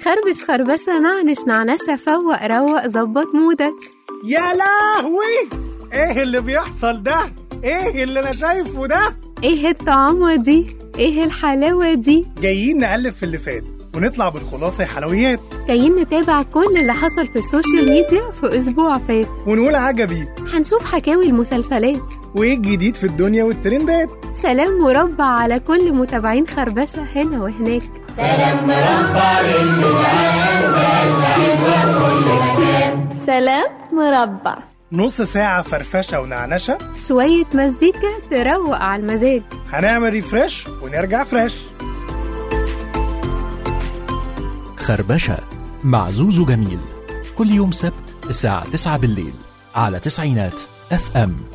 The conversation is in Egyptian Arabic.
خربش خربشة نعنش نعنشة فوق روق ظبط مودك يا لهوي ايه اللي بيحصل ده ايه اللي انا شايفه ده ايه الطعامة دي ايه الحلاوة دي جايين نقلب في اللي فات ونطلع بالخلاصه يا حلويات جايين نتابع كل اللي حصل في السوشيال ميديا في أسبوع فات ونقول عجبي هنشوف حكاوي المسلسلات وايه الجديد في الدنيا والترندات سلام مربع على كل متابعين خربشة هنا وهناك سلام مربع نص ساعه فرفشه ونعنشه شوية مزيكا تروق على المزاج هنعمل ريفرش ونرجع فريش خربشة مع زوزو جميل كل يوم سبت الساعة 9 بالليل على تسعينات اف ام